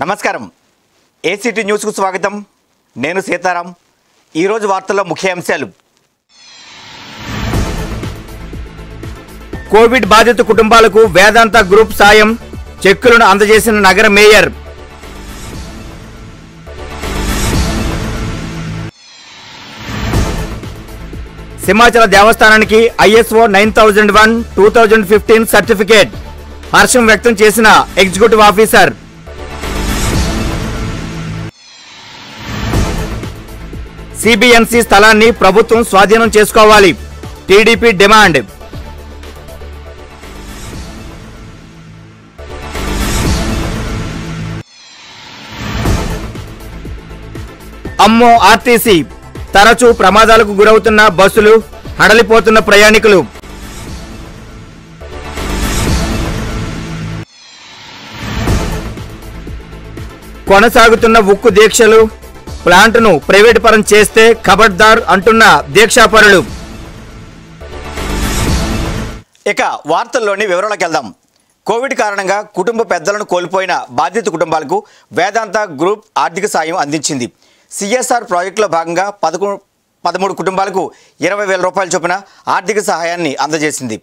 నమస్కారం ఏసీటీ న్యూస్కు స్వాగతం నేను సీతారాం ఈరోజు వార్తల్లో ముఖ్య అంశాలు కోవిడ్ బాధిత కుటుంబాలకు వేదాంత గ్రూప్ సాయం చెక్కులను అందజేసిన నగర మేయర్ సింహాచల దేవస్థానానికి ISO nine thousand one two thousand fifteen certificate హర్షం వ్యక్తం చేసిన ఎగ్జిక్యూటివ్ ఆఫీసర్ సిబిఎన్సి స్థలాన్ని ప్రభుత్వం స్వాధీనం చేసుకోవాలి టీడీపీ డిమాండ్ అమ్మో ఆర్టీసీ తరచూ ప్రమాదాలకు గురవుతున్న బస్సులు హడలిపోతున్న ప్రయాణికులు కొనసాగుతున్న ఉక్కు దీక్షలు ప్లాంట్ను ప్రైవేటు పరం చేస్తే ఖబర్దార్ అంటున్న దీక్షాపరులు ఇక వార్తల్లోని వివరాలకు వెళ్దాం కోవిడ్ కారణంగా కుటుంబ పెద్దలను కోల్పోయిన బాధిత కుటుంబాలకు వేదాంత గ్రూప్ ఆర్థిక సాయం అందించింది సిఎస్ఆర్ ప్రాజెక్టులో భాగంగా పదకొండు పదమూడు కుటుంబాలకు ఇరవై వేల రూపాయల చొప్పున ఆర్థిక సహాయాన్ని అందజేసింది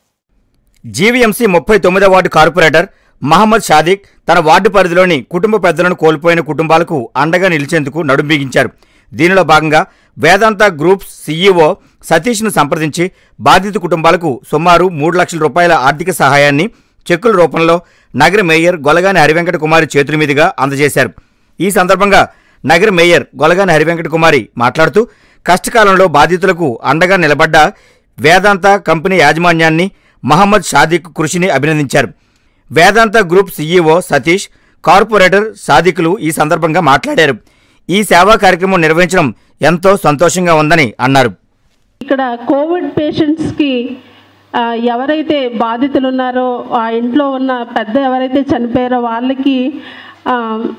జీవీఎంసీ ముప్పై తొమ్మిదవ వార్డు కార్పొరేటర్ మహమ్మద్ షాదిక్ తన వార్డు పరిధిలోని కుటుంబ పెద్దలను కోల్పోయిన కుటుంబాలకు అండగా నిలిచేందుకు నడుం బిగించారు దీనిలో భాగంగా వేదాంత గ్రూప్ సీఈఓ సతీష్ను సంప్రదించి బాధిత కుటుంబాలకు సుమారు మూడు లక్షల రూపాయల ఆర్థిక సహాయాన్ని చెక్కుల రూపంలో నగర మేయర్ గొలగాని హరివెంకట కుమారి చేతుల మీదుగా అందజేశారు ఈ సందర్భంగా నగర మేయర్ గొలగాని హరివెంకట కుమారి మాట్లాడుతూ కష్టకాలంలో బాధితులకు అండగా నిలబడ్డ వేదాంత కంపెనీ యాజమాన్యాన్ని మహమ్మద్ షాదిక్ కృషిని అభినందించారు Vedanta group CEO Satish corporator సాదికులు ఈ సందర్భంగా మాట్లాడారు ఈ సేవా కార్యక్రమం నిర్వహించడం ఎంతో సంతోషంగా ఉందని అన్నారు ఇక్కడ కోవిడ్ పేషెంట్స్కి ఆ, ఎవరైతే బాధితులు ఉన్నారో ఆ ఇంట్లో ఉన్న పెద్ద ఎవరైతే చనిపోయారో వాళ్ళకి ఆ,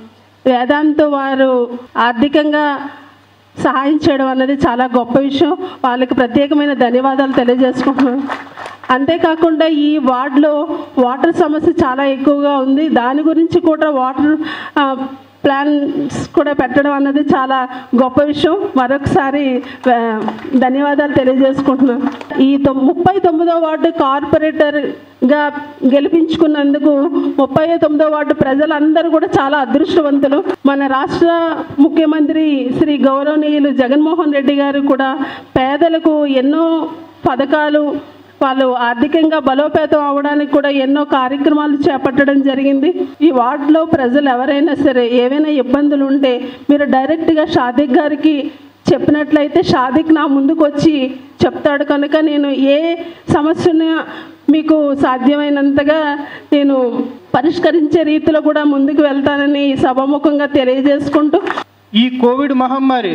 వేదాంత వారు ఆర్థికంగా సహాయం చేయడం అన్నది చాలా గొప్ప విషయం వాళ్ళకి ప్రత్యేకమైన ధన్యవాదాలు తెలియజేసుకుంటున్నాను అంతేకాకుండా ఈ వార్డులో వాటర్ సమస్య చాలా ఎక్కువగా ఉంది దాని గురించి కూడా వాటర్ ఆ, ప్లాన్స్ కూడా పెట్టడం అన్నది చాలా గొప్ప విషయం మరొకసారి ఆ, ధన్యవాదాలు తెలియజేసుకుంటున్నాను ఈ తొమ్- ముప్పై తొమ్మిదో వార్డు కార్పొరేటర్గా గెలిపించుకున్నందుకు ముప్పై తొమ్మిదో వార్డు ప్రజలందరూ కూడా చాలా అదృష్టవంతులు మన రాష్ట్ర ముఖ్యమంత్రి శ్రీ గౌరవనీయులు జగన్మోహన్ రెడ్డి గారు కూడా పేదలకు ఎన్నో పథకాలు వాళ్ళు ఆర్థికంగా బలోపేతం అవ్వడానికి కూడా ఎన్నో కార్యక్రమాలు చేపట్టడం జరిగింది ఈ వార్డులో ప్రజలు ఎవరైనా సరే ఏవైనా ఇబ్బందులు ఉంటే మీరు డైరెక్ట్గా షాదిక్ గారికి చెప్పినట్లయితే షాదిక్ నా ముందుకు వచ్చి చెప్తాడు కనుక నేను ఏ సమస్యను మీకు సాధ్యమైనంతగా నేను పరిష్కరించే రీతిలో కూడా ముందుకు వెళ్తానని ఈ సభాముఖంగా తెలియజేసుకుంటూ ఈ కోవిడ్ మహమ్మారి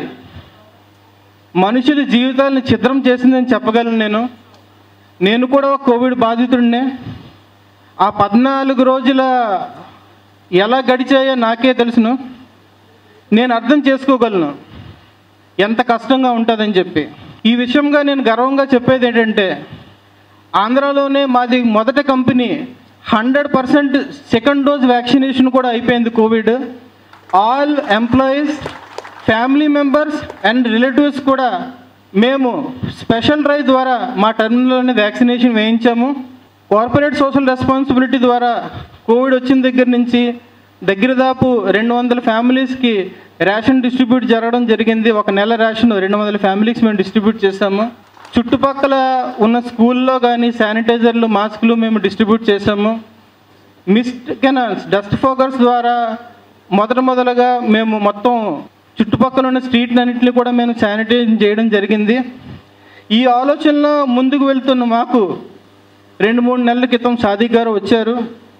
మనుషుల జీవితాలను చిత్రం చేసిందని చెప్పగలను నేను నేను కూడా ఒక కోవిడ్ బాధితుడినే ఆ పద్నాలుగు రోజుల ఎలా గడిచాయో నాకే తెలుసును నేను అర్థం చేసుకోగలను ఎంత కష్టంగా ఉంటుందని చెప్పి ఈ విషయంగా నేను గర్వంగా చెప్పేది ఏంటంటే ఆంధ్రాలోనే మాది మొదట company hundred percent second dose vaccination కూడా అయిపోయింది COVID all employees family members and relatives కూడా మేము స్పెషల్ డ్రైవ్ ద్వారా మా టర్మినల్లోనే వ్యాక్సినేషన్ వేయించాము కార్పొరేట్ సోషల్ రెస్పాన్సిబిలిటీ ద్వారా కోవిడ్ వచ్చిన దగ్గర నుంచి దగ్గర దాపు రెండు వందల ఫ్యామిలీస్కి రేషన్ డిస్ట్రిబ్యూట్ జరగడం జరిగింది ఒక నెల రేషన్ రెండు వందల ఫ్యామిలీస్ మేము డిస్ట్రిబ్యూట్ చేసాము చుట్టుపక్కల ఉన్న స్కూల్లో కానీ శానిటైజర్లు మాస్కులు మేము డిస్ట్రిబ్యూట్ చేసాము మిస్ట్ కెనాల్స్ డస్ట్ ఫోకర్స్ ద్వారా మొదట మొదలుగా మేము మొత్తం చుట్టుపక్కల ఉన్న స్ట్రీట్ అన్నింటినీ కూడా మేము శానిటైజ్ చేయడం జరిగింది ఈ ఆలోచనలో ముందుకు వెళ్తున్న మాకు రెండు మూడు నెలల క్రితం షాదీ గారు వచ్చారు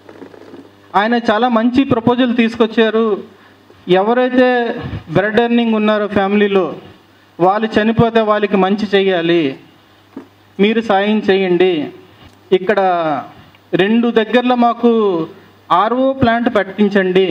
ఆయన చాలా మంచి ప్రపోజల్ తీసుకొచ్చారు ఎవరైతే బ్రెడ్ ఎర్నింగ్ ఉన్నారో ఫ్యామిలీలో వాళ్ళు చనిపోతే వాళ్ళకి మంచి చెయ్యాలి మీరు సాయం చేయండి ఇక్కడ రెండు దగ్గరలో మాకు ఆర్ఓ ప్లాంట్ పెట్టించండి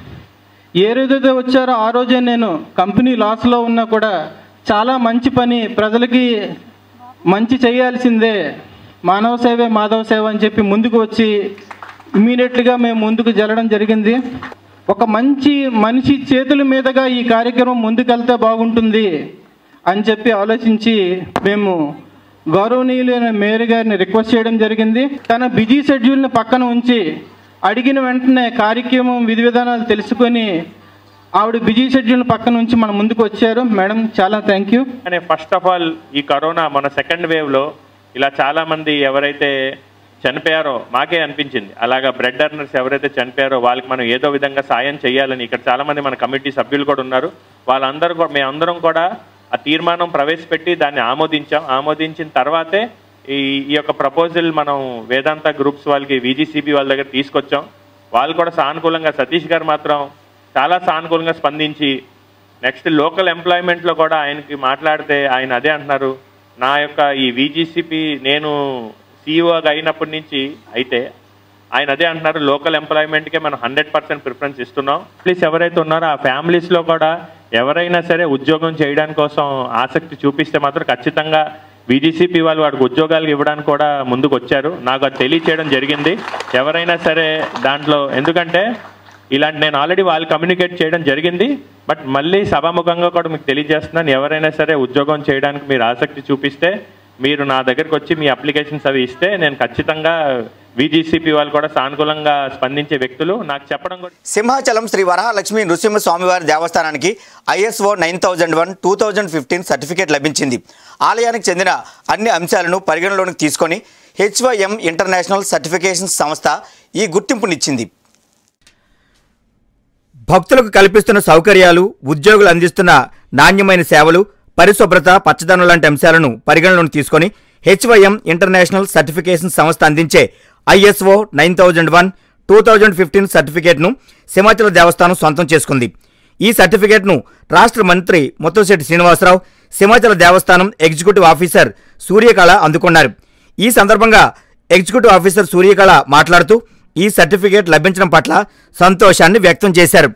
ఏ రోజైతే వచ్చారో ఆ రోజే నేను కంపెనీ లాస్లో ఉన్నా కూడా చాలా మంచి పని ప్రజలకి మంచి చేయాల్సిందే మానవ సేవే మాధవ సేవ అని చెప్పి ముందుకు వచ్చి ఇమీడియట్గా మేము ముందుకు జరగడం జరిగింది ఒక మంచి మనిషి చేతుల మీదుగా ఈ కార్యక్రమం ముందుకెళ్తే బాగుంటుంది అని చెప్పి ఆలోచించి మేము గౌరవనీయులైన మేయర్ గారిని రిక్వెస్ట్ చేయడం జరిగింది తన బిజీ షెడ్యూల్ని పక్కన ఉంచి అడిగిన వెంటనే కార్యక్రమం విధి విధానాలు తెలుసుకొని ఆవిడ బిజీ షెడ్యూల్ పక్కన ఉంచి మన ముందుకు వచ్చారు మేడం చాలా థ్యాంక్ యూ కానీ ఫస్ట్ ఆఫ్ ఆల్ ఈ కరోనా మన సెకండ్ వేవ్లో ఇలా చాలా మంది ఎవరైతే చనిపోయారో మాకే అనిపించింది అలాగా బ్రెడ్ అర్నర్స్ ఎవరైతే చనిపోయారో వాళ్ళకి మనం ఏదో విధంగా సాయం చేయాలని ఇక్కడ చాలా మంది మన కమిటీ సభ్యులు కూడా ఉన్నారు వాళ్ళందరూ కూడా మేమందరం కూడా ఆ తీర్మానం ప్రవేశపెట్టి దాన్ని ఆమోదించాం ఆమోదించిన తర్వాతే ఈ ఈ యొక్క ప్రపోజల్ మనం వేదాంత గ్రూప్స్ వాళ్ళకి విజీసీబీ వాళ్ళ దగ్గర తీసుకొచ్చాం వాళ్ళు కూడా సానుకూలంగా సతీష్ గారు మాత్రం చాలా సానుకూలంగా స్పందించి నెక్స్ట్ లోకల్ ఎంప్లాయ్మెంట్లో కూడా ఆయనకి మాట్లాడితే ఆయన అదే అంటున్నారు నా యొక్క ఈ విజీసీపీ నేను సీఈఓగా అయినప్పటి నుంచి అయితే ఆయన అదే అంటున్నారు లోకల్ ఎంప్లాయ్మెంట్కే మనం హండ్రెడ్ పర్సెంట్ ప్రిఫరెన్స్ ఇస్తున్నాం ప్లీజ్ ఎవరైతే ఉన్నారో ఆ ఫ్యామిలీస్లో కూడా ఎవరైనా సరే ఉద్యోగం చేయడానికి కోసం ఆసక్తి చూపిస్తే మాత్రం ఖచ్చితంగా విజీసీపీ వాళ్ళు వాడికి ఉద్యోగాలు ఇవ్వడానికి కూడా ముందుకు వచ్చారు నాకు అది తెలియచేయడం జరిగింది ఎవరైనా సరే దాంట్లో ఎందుకంటే ఇలాంటి నేను ఆల్రెడీ వాళ్ళు కమ్యూనికేట్ చేయడం జరిగింది బట్ మళ్ళీ సభాముఖంగా కూడా మీకు తెలియజేస్తున్నాను ఎవరైనా సరే ఉద్యోగం చేయడానికి మీరు ఆసక్తి చూపిస్తే మీరు నా దగ్గరికి వచ్చి మీ అప్లికేషన్స్ అవి ఇస్తే నేను ఖచ్చితంగా విజీసీపీ వాళ్ళు కూడా సానుకూలంగా స్పందించే వ్యక్తులు నాకు చెప్పడం కూడా సింహాచలం శ్రీ వరహాలక్ష్మి నృసింహ స్వామివారి దేవస్థానానికి ISO nine thousand one two thousand fifteen certificate లభించింది ఆలయానికి చెందిన అన్ని అంశాలను పరిగణలోకి తీసుకొని హెచ్వైఎం ఇంటర్నేషనల్ సర్టిఫికేషన్ సంస్థ ఈ గుర్తింపునిచ్చింది భక్తులకు కల్పిస్తున్న సౌకర్యాలు ఉద్యోగులు అందిస్తున్న నాణ్యమైన సేవలు పరిశుభ్రత పచ్చదనం లాంటి అంశాలను పరిగణలోకి తీసుకొని హెచ్వైఎం ఇంటర్నేషనల్ సర్టిఫికేషన్ సంస్థ అందించే ISO nine thousand one two thousand fifteen సర్టిఫికేట్ను సింహాచల దేవస్థానం సొంతం చేసుకుంది ఈ సర్టిఫికేట్ను రాష్ట్ర మంత్రి ముత్తంశెట్టి శ్రీనివాసరావు సింహాచల దేవస్థానం ఎగ్జిక్యూటివ్ ఆఫీసర్ సూర్యకళ అందుకున్నారు ఈ సందర్భంగా ఎగ్జిక్యూటివ్ ఆఫీసర్ సూర్యకళ మాట్లాడుతూ ఈ సర్టిఫికేట్ లభించడం పట్ల సంతోషాన్ని వ్యక్తం చేశారు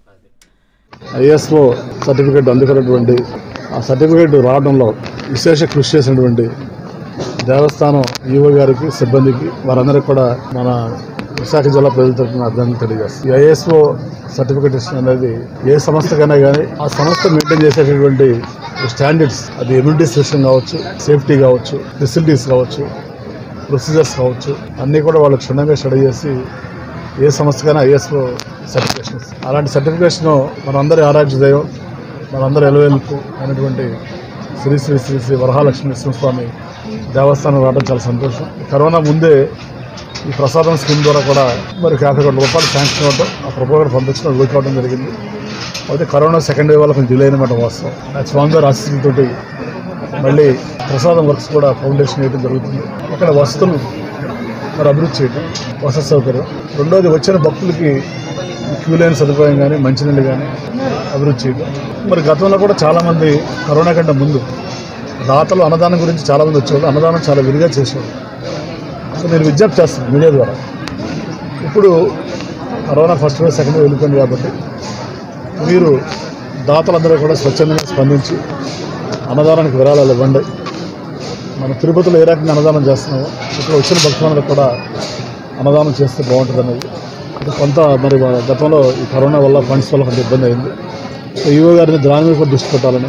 ఐఎస్ఓ సర్టిఫికేట్ అందుకున్నటువంటి ఆ సర్టిఫికేట్ రావడంలో విశేష కృషి చేసినటువంటి దేవస్థానం ఈవో గారికి సిబ్బందికి వారందరికీ కూడా మన విశాఖ జిల్లా ప్రజల తరఫున అభినందన తెలియజేస్తుంది ఈ ఐఎస్ఓ సర్టిఫికేషన్ అనేది ఏ సంస్థకైనా కానీ ఆ సంస్థ మెయింటైన్ చేసేటటువంటి స్టాండర్డ్స్ అది ఇమ్యూనిటీస్ విషయం కావచ్చు సేఫ్టీ కావచ్చు ఫెసిలిటీస్ కావచ్చు ప్రొసీజర్స్ కావచ్చు అన్నీ కూడా వాళ్ళు క్షుణ్ణంగా స్టడీ చేసి ఏ సంస్థకైనా ఐఎస్ఓ సర్టిఫికేషన్ అలాంటి సర్టిఫికేషన్ మనందరి ఆరాధ్య దైవం మనందరి ఎలవేల్పు అయినటువంటి శ్రీ శ్రీ శ్రీ శ్రీ వరహాలక్ష్మి నరసింహస్వామి దేవస్థానం రావడం చాలా సంతోషం కరోనా ముందే ఈ ప్రసాదం స్కీమ్ ద్వారా కూడా మరి యాభై కోట్ల రూపాయలు శాంక్షన్ అవ్వడం ఆ ప్రపోజల్ పంపించడం వర్క్ అవడం జరిగింది అయితే కరోనా సెకండ్ వేవ్ వల్ల కొంచెం డిలే అయినమాట వాస్తవం ఆ స్వామివారి ఆశీస్సులతోటి మళ్ళీ ప్రసాదం వర్క్స్ కూడా ఫౌండేషన్ వేయడం జరుగుతుంది అక్కడ వసతులు మరి అభివృద్ధి చేయడం వసతి సౌకర్యం రెండోది వచ్చిన భక్తులకి క్యూ లైన్ సదుపాయం కానీ మంచినీళ్ళు కానీ అభివృద్ధి చేయడం మరి గతంలో కూడా చాలామంది కరోనా కంటే ముందు దాతలు అన్నదానం గురించి చాలామంది వచ్చేవాళ్ళు అన్నదానం చాలా విరిగా చేసేవాళ్ళు సో నేను విజ్ఞప్తి చేస్తాను మీడియా ద్వారా ఇప్పుడు corona first wave second wave వెళ్ళిపోయింది కాబట్టి మీరు దాతలందరూ కూడా స్వచ్ఛందంగా స్పందించి అన్నదానానికి విరాళాలు ఇవ్వండి మన తిరుపతిలో ఏ రకంగా అన్నదానం చేస్తున్నామో ఇక్కడ వచ్చిన భక్తులందరూ కూడా అన్నదానం చేస్తే బాగుంటుంది అనేది ఇది కొంత మరి వా- గతంలో ఈ కరోనా వల్ల ఫండ్స్ వల్ల కొంత ఇబ్బంది అయింది సో ఈవో గారిని దాని మీద కూడా దృష్టి పెట్టాలని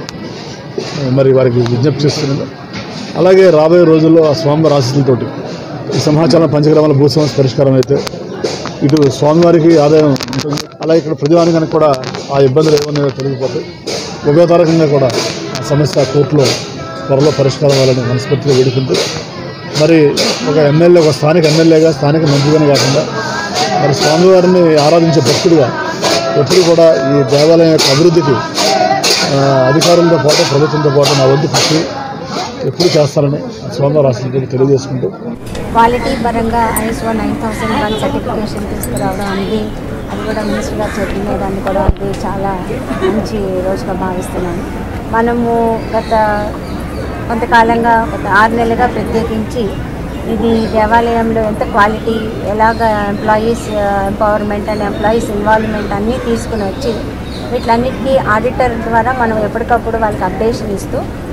మరి వారికి విజ్ఞప్తి చేస్తున్నాను అలాగే రాబోయే రోజుల్లో ఆ స్వామివారి ఆశీస్సులతోటి ఈ సింహాచలం పంచగ్రామాల భూ సమస్య పరిష్కారం అయితే ఇటు స్వామివారికి ఆదాయం ఉంటుంది అలాగే ఇక్కడ ప్రతివానికి కూడా ఆ ఇబ్బందులు ఏమన్నా తొలగిపోతాయి ఉభయతారకంగా కూడా ఆ సమస్య కోర్టులో త్వరలో పరిష్కారం అవ్వాలని మనస్ఫూర్తిగా వేడుకుంటూ మరి ఒక ఎమ్మెల్యే ఒక స్థానిక ఎమ్మెల్యేగా స్థానిక మంత్రిగానే కాకుండా మరి స్వామివారిని ఆరాధించే భక్తుడిగా ఎప్పుడు కూడా ఈ దేవాలయం యొక్క అభివృద్ధికి ఆ, అధికారులతో పాటు ప్రభుత్వంతో పాటు నా వంతు కృషి ఎప్పుడు చేస్తారని స్వామివారి ఆశీస్సులతో తెలియజేసుకుంటూ క్వాలిటీ పరంగా ISO nine thousand one certification తీసుకురావడం అనేది అది కూడా మినిస్టర్ గారు చేతుల మీద దాన్ని కూడా అది చాలా మంచి రోజుగా భావిస్తున్నాను మనము గత కొంతకాలంగా గత ఆరు నెలలుగా ప్రత్యేకించి ఇది దేవాలయంలో ఎంత క్వాలిటీ ఎలాగ employees empowerment and employees involvement అన్నీ తీసుకుని వచ్చి వీటిలన్నిటికీ ఆడిటర్ ద్వారా మనం ఎప్పటికప్పుడు వాళ్ళకి అప్డేషన్ ఇస్తూ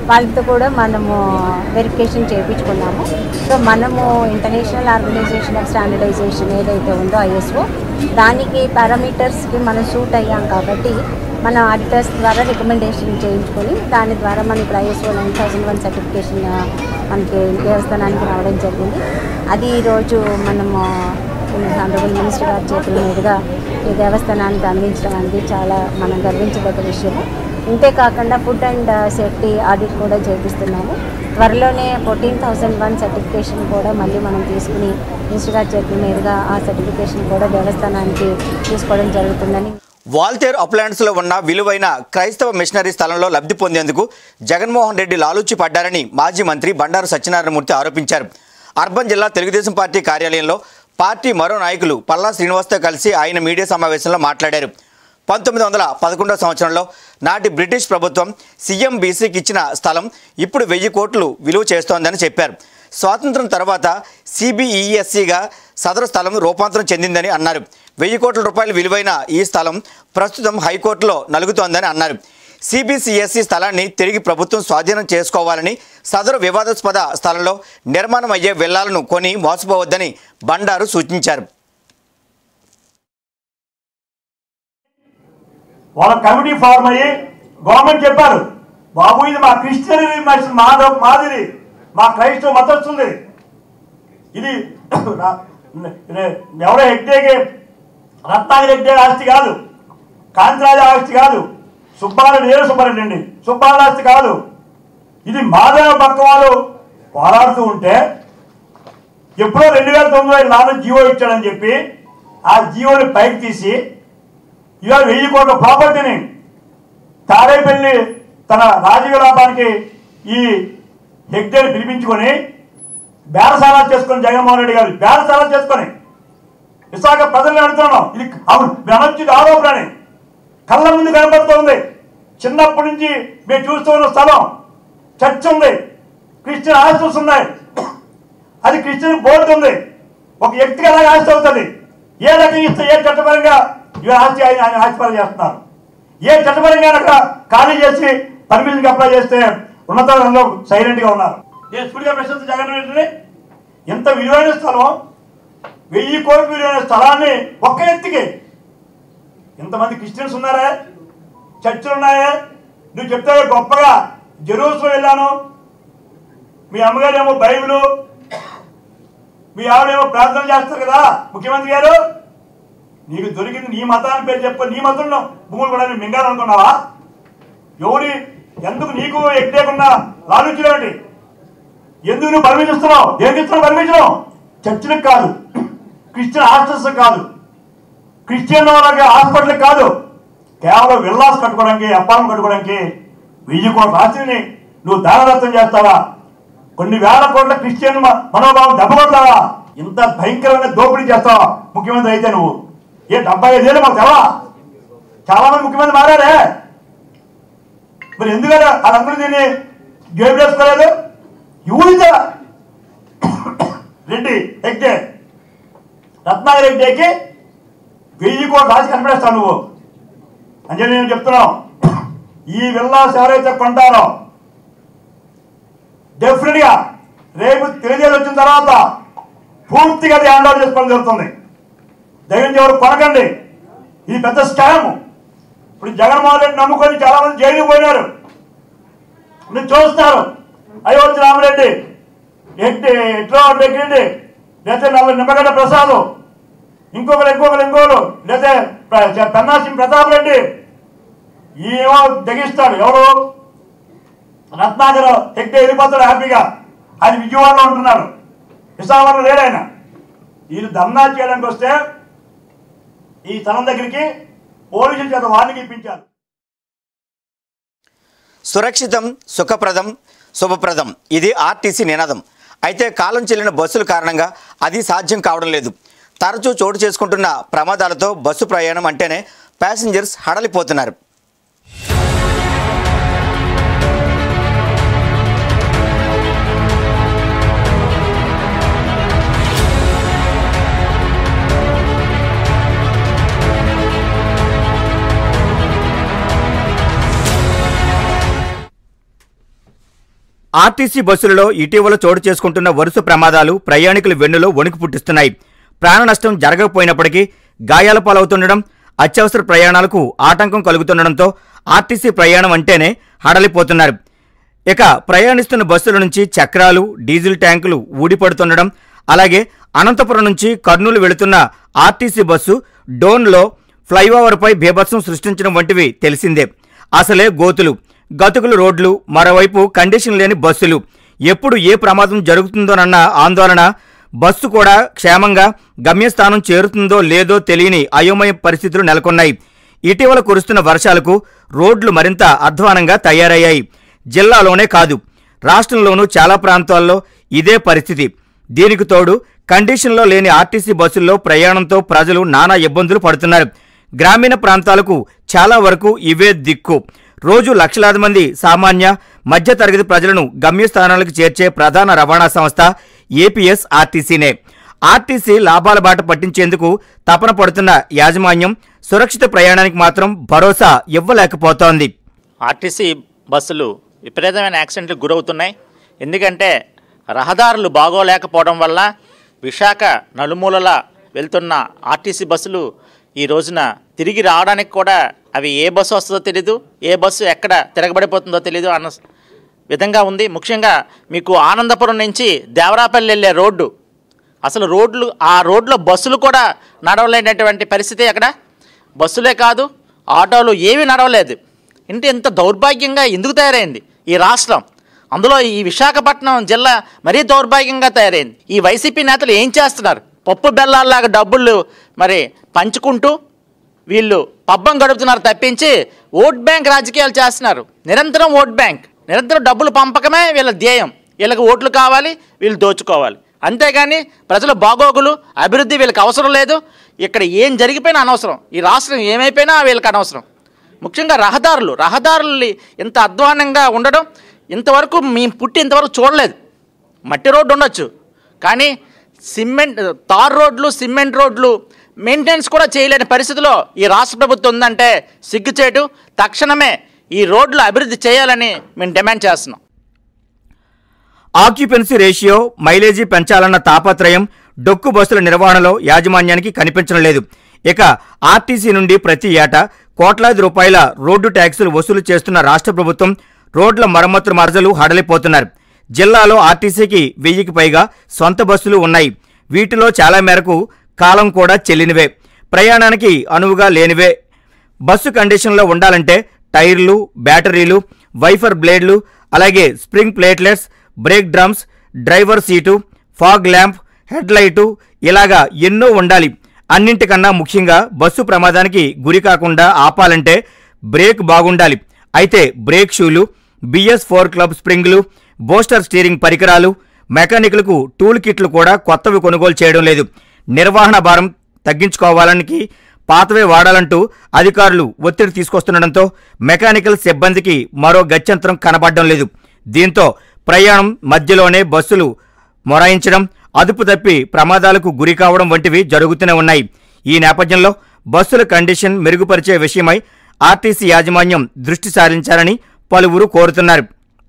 వాళ్ళతో కూడా మనము వెరిఫికేషన్ చేయించుకున్నాము సో మనము ఇంటర్నేషనల్ ఆర్గనైజేషన్ ఆఫ్ స్టాండర్డైజేషన్ ఏదైతే ఉందో ఐఎస్ఓ దానికి పారామీటర్స్కి మనం సూట్ అయ్యాం కాబట్టి మన ఆడిటర్స్ ద్వారా రికమెండేషన్ చేయించుకొని దాని ద్వారా మన ఇప్పుడు ISO nine thousand one certification మనకి దేవస్థానానికి రావడం జరిగింది అది ఈరోజు మనము ఆనరబుల్ మినిస్టర్ గారి చేతుల మీదుగా ఈ దేవస్థానానికి అందించడం అనేది చాలా మనం గర్వించదగ్గ విషయం ఇంతేకాకుండా ఫుడ్ అండ్ సేఫ్టీ ఆడిట్ కూడా చేపిస్తున్నాము త్వరలోనే ఫోర్టీన్ థౌసండ్ వన్ సర్టిఫికేషన్ కూడా మళ్ళీ మనం తీసుకుని మినిస్టర్ గారి చేతుల మీదుగా ఆ సర్టిఫికేషన్ కూడా దేవస్థానానికి తీసుకోవడం జరుగుతుందని వాల్తేర్ అప్లాండ్స్లో ఉన్న విలువైన క్రైస్తవ మిషనరీ స్థలంలో లబ్ధి పొందేందుకు జగన్మోహన్ రెడ్డి లాలూచి పడ్డారని మాజీ మంత్రి బండారు సత్యనారాయణమూర్తి ఆరోపించారు అర్బన్ జిల్లా తెలుగుదేశం పార్టీ కార్యాలయంలో పార్టీ మరో నాయకులు పల్లా శ్రీనివాస్తో కలిసి ఆయన మీడియా సమావేశంలో మాట్లాడారు పంతొమ్మిది వందల పదకొండవ సంవత్సరంలో నాటి బ్రిటిష్ ప్రభుత్వం సీఎం బీసీకి ఇచ్చిన స్థలం ఇప్పుడు వెయ్యి కోట్లు విలువ చేస్తోందని చెప్పారు స్వాతంత్రం తర్వాత సిబిఈఎస్సిగా సదరు స్థలం రూపాంతరం చెందిందని అన్నారు వెయ్యి కోట్ల రూపాయల విలువైన ఈ స్థలం ప్రస్తుతం హైకోర్టులో నలుగుతోందని అన్నారు సిబిసిఎస్సి స్థలాన్ని తిరిగి ప్రభుత్వం స్వాధీనం చేసుకోవాలని సదరు వివాదాస్పద స్థలంలో నిర్మాణం అయ్యే విల్లాలను కొని మోసపోవద్దని బండారు సూచించారు వాళ్ళ కమిటీ ఫార్మ్ అయ్యి గవర్నమెంట్ చెప్పారు బాబు ఇది మా క్రిస్టియన్ మాధవ్ మాదిరి మా క్రైస్తవ మతస్తుంది ఇది రా- ఇది ఎవరో హెగ్డేకి రత్నాగిరి హెగ్డే ఆస్తి కాదు కాంతిరాజ ఆస్తి కాదు సుబ్బారెడ్డి ఏడు సుబ్బారెడ్డి అండి సుబ్బారెడ్డి ఆస్తి కాదు ఇది మాధవ పక్క వాళ్ళు పోరాడుతూ ఉంటే ఎప్పుడో రెండు వేల తొమ్మిదిలో ఈ నాన్న జీవో ఇచ్చాడని చెప్పి ఆ జీవోని పైకి తీసి ఇవాళ వెయ్యి కోట్ల ప్రాపర్టీని తాడేపల్లి తన రాజకీయ లాభానికి ఈ హెగ్డేని పిలిపించుకొని బేరసారా చేసుకొని జగన్మోహన్ రెడ్డి గారు బేరసారా చేసుకొని విశాఖ ప్రజల్ని అడుగుతున్నాం ఇది అవును మీరు అనొచ్చు ఇది ఆరోపణ అని కళ్ళ ముందు కనబడుతోంది చిన్నప్పటి నుంచి మేము చూస్తూ ఉన్న స్థలం చర్చ్ ఉంది క్రిస్టియన్ హాస్టల్స్ ఉన్నాయి అది క్రిస్టియన్ బోర్డు ఉంది ఒక వ్యక్తికి అలాగే ఆస్తి అవుతుంది ఏ రకంగా ఇస్తే ఏ చట్టపరంగా ఇవి ఆస్తి ఆయన ఆయన ఆస్తిపరం చేస్తున్నారు ఏ చట్టపరంగా అక్కడ ఖాళీ చేసి పర్మిషన్కి అప్లై చేస్తే ఉన్నతంలో సైలెంట్గా ఉన్నారు నేను స్కూల్గా ప్రశ్నిస్తే జగన్ రెడ్డిని ఎంత విలువైన స్థలం వెయ్యి కోట్ల విలువైన స్థలాన్ని ఒక్క ఎత్తికి ఇంతమంది క్రిస్టియన్స్ ఉన్నారా చర్చిలు ఉన్నాయా నువ్వు చెప్తావే గొప్పగా జెరూసలం వెళ్ళాను మీ అమ్మగారేమో బైబిలు మీ ఆవిడేమో ప్రార్థన చేస్తారు కదా ముఖ్యమంత్రి గారు నీకు దొరికింది నీ మతాన్ని పేరు చెప్పు నీ మతంలో భూములు కూడా నువ్వు మింగాలనుకున్నావా ఎవరి ఎందుకు నీకు ఎక్కడేకుండా లాలుచులేండి ఎందుకు నువ్వు పర్మిషన్ ఇస్తున్నావు దేనికి ఇస్తున్నావు పర్మిషన్ చర్చిలకు కాదు క్రిస్టియన్ హాస్టల్స్ కాదు క్రిస్టియన్ వాళ్ళకి హాస్పిటల్ కాదు కేవలం విల్లాస్ కట్టుకోవడానికి అప్పాలను కట్టుకోవడానికి వెయ్యి కోట్ల ఆస్తిని నువ్వు దానదత్తం చేస్తావా కొన్ని వేల కోట్ల క్రిస్టియన్ మ- మనోభావం దెబ్బకొడతావా ఇంత భయంకరమైన దోపిడీ చేస్తావా ముఖ్యమంత్రి అయితే నువ్వు ఏ డెబ్బై ఐదేళ్ళు మాకు తెలవా చాలా మంది ముఖ్యమంత్రి మారారే మరి ఎందుకని వాళ్ళందరూ దీన్ని జేబు చేసుకోలేదు యూజ్ రెడ్డి హెగ్డే రత్నాగిరి హెగ్డేకి వెయ్యి కోట్ల రాసి కనిపెడతావు నువ్వు అని చెప్పి నేను చెప్తున్నాం ఈ విల్లాస్ ఎవరైతే కొంటారో డెఫినెట్ గా రేపు తెలియజేసి వచ్చిన తర్వాత పూర్తిగా అది హ్యాండ్ ఓవర్ చేసుకోవడం జరుగుతుంది దయచేసి ఎవరు కొనకండి ఇది పెద్ద స్కామ్ ఇప్పుడు జగన్మోహన్ రెడ్డి నమ్ముకొని చాలా మంది జైలుకి పోయినారు మీరు చూస్తున్నారు అయోధ్య రామరెడ్డి ఎట్టి ఎట్లా ఎక్కిండి లేకపోతే నల్ల నిమ్మగడ్డ ప్రసాద్ ఇంకొకరు ఇంకొకరు ఇంకొకరు లేకపోతే ప్ర- పెన్నాసింగ్ ప్రతాప్ రెడ్డి ఏమో తెగిస్తాడు ఎవరు రత్నాకర్ ఎక్కితే వెళ్ళిపోతాడు హ్యాపీగా ఆయన విజయవాడలో ఉంటున్నాడు విశాఖపట్నం లేడు ఆయన వీళ్ళు ధర్నా చేయడానికి వస్తే ఈ స్థలం దగ్గరికి పోలీసుల చేత వార్నింగ్ ఇప్పించారు సురక్షితం సుఖప్రదం శుభప్రదం ఇది ఆర్టీసీ నినాదం అయితే కాలం చెల్లిన బస్సుల కారణంగా అది సాధ్యం కావడం లేదు తరచూ చోటు చేసుకుంటున్న ప్రమాదాలతో బస్సు ప్రయాణం అంటేనే ప్యాసింజర్స్ హడలిపోతున్నారు ఆర్టీసీ బస్సులలో ఇటీవల చోటు చేసుకుంటున్న వరుస ప్రమాదాలు ప్రయాణికుల వెన్నులో వణుకు పుట్టిస్తున్నాయి ప్రాణ నష్టం జరగకపోయినప్పటికీ గాయాల పాలవుతుండడం అత్యవసర ప్రయాణాలకు ఆటంకం కలుగుతుండడంతో ఆర్టీసీ ప్రయాణం అంటేనే హడలిపోతున్నారు ఇక ప్రయాణిస్తున్న బస్సుల నుంచి చక్రాలు డీజిల్ ట్యాంకులు ఊడిపడుతుండడం అలాగే అనంతపురం నుంచి కర్నూలు వెళుతున్న ఆర్టీసీ బస్సు డోన్లో ఫ్లైఓవర్పై బీభత్సం సృష్టించడం వంటివి తెలిసిందే అసలే గోతులు గతుకులు రోడ్లు మరోవైపు కండిషన్ లేని బస్సులు ఎప్పుడు ఏ ప్రమాదం జరుగుతుందోనన్న ఆందోళన బస్సు కూడా క్షేమంగా గమ్యస్థానం చేరుతుందో లేదో తెలియని అయోమయ పరిస్థితులు నెలకొన్నాయి ఇటీవల కురుస్తున్న వర్షాలకు రోడ్లు మరింత అధ్వానంగా తయారయ్యాయి జిల్లాలోనే కాదు రాష్ట్రంలోనూ చాలా ప్రాంతాల్లో ఇదే పరిస్థితి దీనికి తోడు కండిషన్లో లేని ఆర్టీసీ బస్సుల్లో ప్రయాణంతో ప్రజలు నానా ఇబ్బందులు పడుతున్నారు గ్రామీణ ప్రాంతాలకు చాలా వరకు ఇవే దిక్కు రోజు లక్షలాది మంది సామాన్య మధ్యతరగతి ప్రజలను గమ్యస్థానాలకు చేర్చే ప్రధాన రవాణా సంస్థ ఏపీఎస్ ఆర్టీసీనే ఆర్టీసీ లాభాల బాట పట్టించేందుకు తపన పడుతున్న యాజమాన్యం సురక్షిత ప్రయాణానికి మాత్రం భరోసా ఇవ్వలేకపోతోంది ఆర్టీసీ బస్సులు విపరీతమైన యాక్సిడెంట్లకు గురవుతున్నాయి ఎందుకంటే రహదారులు బాగోలేకపోవడం వల్ల విశాఖ నలుమూలల వెళ్తున్న ఆర్టీసీ బస్సులు ఈ రోజున తిరిగి రావడానికి కూడా అవి ఏ బస్సు వస్తుందో తెలీదు ఏ బస్సు ఎక్కడ తిరగబడిపోతుందో తెలీదు అన్న విధంగా ఉంది ముఖ్యంగా మీకు ఆనందపురం నుంచి దేవరాపల్లి వెళ్ళే రోడ్డు అసలు రోడ్లు ఆ రోడ్లో బస్సులు కూడా నడవలేనటువంటి పరిస్థితి అక్కడ బస్సులే కాదు ఆటోలు ఏమీ నడవలేదు ఇంటి ఎంత దౌర్భాగ్యంగా ఎందుకు తయారైంది ఈ రాష్ట్రం అందులో ఈ విశాఖపట్నం జిల్లా మరీ దౌర్భాగ్యంగా తయారైంది ఈ వైసీపీ నేతలు ఏం చేస్తున్నారు పప్పు బెల్లాల్లాగా డబ్బులు మరి పంచుకుంటూ వీళ్ళు పబ్బం గడుపుతున్నారు తప్పించి ఓట్ బ్యాంక్ రాజకీయాలు చేస్తున్నారు నిరంతరం ఓట్ బ్యాంక్ నిరంతరం డబ్బులు పంపకమే వీళ్ళ ధ్యేయం వీళ్ళకి ఓట్లు కావాలి వీళ్ళు దోచుకోవాలి అంతేగాని ప్రజల బాగోగులు అభివృద్ధి వీళ్ళకి అవసరం లేదు ఇక్కడ ఏం జరిగిపోయినా అనవసరం ఈ రాష్ట్రం ఏమైపోయినా వీళ్ళకి అనవసరం ముఖ్యంగా రహదారులు రహదారులు ఇంత అధ్వానంగా ఉండడం ఇంతవరకు మేము పుట్టి ఇంతవరకు చూడలేదు మట్టి రోడ్డు ఉండొచ్చు కానీ సిమెంట్ తార్ రోడ్లు సిమెంట్ రోడ్లు మెయింటెనెన్స్ కూడా చేయలేని పరిస్థితిలో ఈ రాష్ట్ర ప్రభుత్వం ఉందంటే సిగ్గుచేటు తక్షణమే ఈ రోడ్లు అభివృద్ధి చేయాలని మేము డిమాండ్ చేస్తున్నాం ఆక్యుపెన్సీ రేషియో మైలేజీ పెంచాలన్న తాపత్రయం డొక్కు బస్సుల నిర్వహణలో యాజమాన్యానికి కనిపించడం లేదు ఇక ఆర్టీసీ నుండి ప్రతి ఏటా కోట్లాది రూపాయల రోడ్డు ట్యాక్సులు వసూలు చేస్తున్న రాష్ట్ర ప్రభుత్వం రోడ్ల మరమ్మతుల మరజలు హడలిపోతున్నారు జిల్లాలో ఆర్టీసీకి వెయ్యికి పైగా సొంత బస్సులు ఉన్నాయి వీటిలో చాలా మేరకు కాలం కూడా చెల్లినవే ప్రయాణానికి అనువుగా లేనివే బస్సు కండిషన్లో ఉండాలంటే టైర్లు బ్యాటరీలు వైఫర్ బ్లేడ్లు అలాగే spring platelets brake drums driver seat fog lamp headlight ఇలాగా ఎన్నో ఉండాలి అన్నింటికన్నా ముఖ్యంగా బస్సు ప్రమాదానికి గురి కాకుండా ఆపాలంటే బ్రేక్ బాగుండాలి అయితే బ్రేక్ షూలు బిఎస్ ఫోర్ క్లబ్ స్ప్రింగ్లు బోస్టర్ స్టీరింగ్ పరికరాలు మెకానిక్లకు టూల్ కిట్లు కూడా కొత్తవి కొనుగోలు చేయడం లేదు నిర్వహణ భారం తగ్గించుకోవాలనికి పాతవే వాడాలంటూ అధికారులు ఒత్తిడి తీసుకొస్తుండటంతో మెకానికల్ సిబ్బందికి మరో గత్యంతరం కనబడడం లేదు దీంతో ప్రయాణం మధ్యలోనే బస్సులు మొరాయించడం అదుపు తప్పి ప్రమాదాలకు గురి కావడం వంటివి జరుగుతూనే ఉన్నాయి ఈ నేపథ్యంలో బస్సుల కండిషన్ మెరుగుపరిచే విషయమై ఆర్టీసీ యాజమాన్యం దృష్టి సారించాలని పలువురు కోరుతున్నారు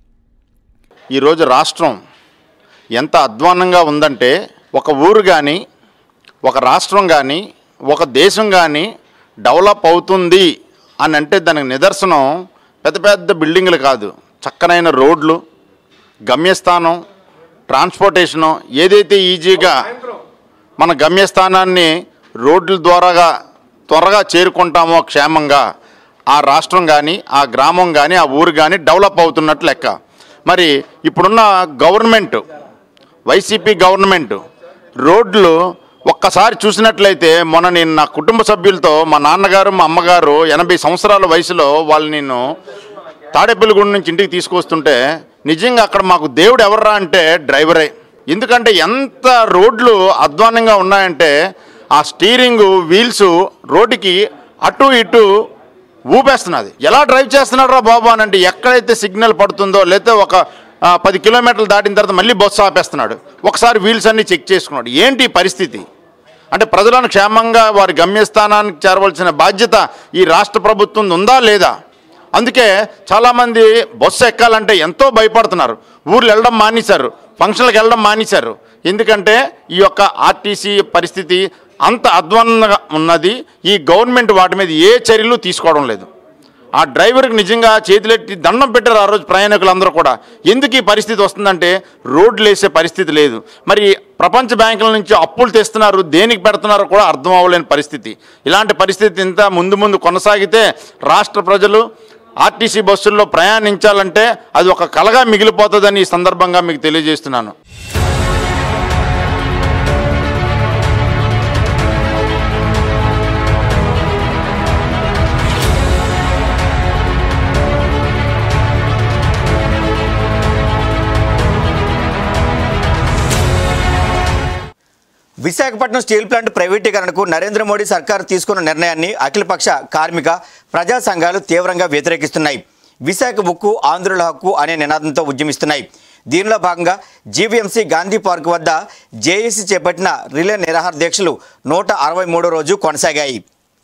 ఈరోజు రాష్ట్రం ఎంత అధ్వాన్నంగా ఉందంటే ఒక ఊరు కానీ ఒక రాష్ట్రం కానీ ఒక దేశం కానీ డెవలప్ అవుతుంది అని అంటే దానికి నిదర్శనం పెద్ద పెద్ద బిల్డింగ్లు కాదు చక్కనైన రోడ్లు గమ్యస్థానం ట్రాన్స్పోర్టేషను ఏదైతే ఈజీగా మన గమ్యస్థానాన్ని రోడ్ల ద్వారాగా త్వరగా చేరుకుంటామో క్షేమంగా ఆ రాష్ట్రం కానీ ఆ గ్రామం కానీ ఆ ఊరు కానీ డెవలప్ అవుతున్నట్లు లెక్క మరి ఇప్పుడున్న గవర్నమెంట్ వైసీపీ గవర్నమెంట్ రోడ్లు ఒక్కసారి చూసినట్లయితే మొన్న నేను నా కుటుంబ సభ్యులతో మా నాన్నగారు మా అమ్మగారు ఎనభై సంవత్సరాల వయసులో వాళ్ళు నేను తాడేపల్లిగూడ నుంచి ఇంటికి తీసుకొస్తుంటే నిజంగా అక్కడ మాకు దేవుడు ఎవర్రా అంటే డ్రైవరే ఎందుకంటే ఎంత రోడ్లు అధ్వానంగా ఉన్నాయంటే ఆ స్టీరింగ్ వీల్స్ రోడ్డుకి అటు ఇటు ఊపేస్తున్నది ఎలా డ్రైవ్ చేస్తున్నాడు రా బాబు అని అంటే ఎక్కడైతే సిగ్నల్ పడుతుందో లేకపోతే ఒక ఆ, పది కిలోమీటర్లు దాటిన తర్వాత మళ్ళీ బస్సు ఆపేస్తున్నాడు ఒకసారి వీల్స్ అన్ని చెక్ చేసుకున్నాడు ఏంటి ఈ పరిస్థితి అంటే ప్రజలను క్షేమంగా వారి గమ్యస్థానానికి చేరవలసిన బాధ్యత ఈ రాష్ట్ర ప్రభుత్వం ఉందా లేదా అందుకే చాలామంది బస్సు ఎక్కాలంటే ఎంతో భయపడుతున్నారు ఊర్లు వెళ్ళడం మానేశారు ఫంక్షన్లకు వెళ్ళడం మానేశారు ఎందుకంటే ఈ యొక్క ఆర్టీసీ పరిస్థితి అంత అధ్వానంగా ఉన్నది ఈ గవర్నమెంట్ వాటి మీద ఏ చర్యలు తీసుకోవడం లేదు ఆ డ్రైవర్కి నిజంగా చేతులెట్టి దండం పెట్టారు ఆ రోజు ప్రయాణికులందరూ కూడా ఎందుకు ఈ పరిస్థితి వస్తుందంటే రోడ్లు వేసే పరిస్థితి లేదు మరి ప్రపంచ బ్యాంకుల నుంచి అప్పులు తెస్తున్నారు దేనికి పెడుతున్నారో కూడా అర్థం అవ్వలేని పరిస్థితి ఇలాంటి పరిస్థితి ఇంత ముందు ముందు కొనసాగితే రాష్ట్ర ప్రజలు ఆర్టీసీ బస్సుల్లో ప్రయాణించాలంటే అది ఒక కలగా మిగిలిపోతుందని ఈ సందర్భంగా మీకు తెలియజేస్తున్నాను విశాఖపట్నం స్టీల్ ప్లాంట్ ప్రైవేటీకరణకు నరేంద్ర మోడీ సర్కార్ తీసుకున్న నిర్ణయాన్ని అఖిలపక్ష కార్మిక ప్రజా సంఘాలు తీవ్రంగా వ్యతిరేకిస్తున్నాయి విశాఖ ఉక్కు ఆంధ్రుల హక్కు అనే నినాదంతో ఉద్యమిస్తున్నాయి దీనిలో భాగంగా జీవీఎంసీ గాంధీ పార్క్ వద్ద జేఏసీ చేపట్టిన రిలే నిరాహార దీక్షలు నూట అరవై మూడో రోజు కొనసాగాయి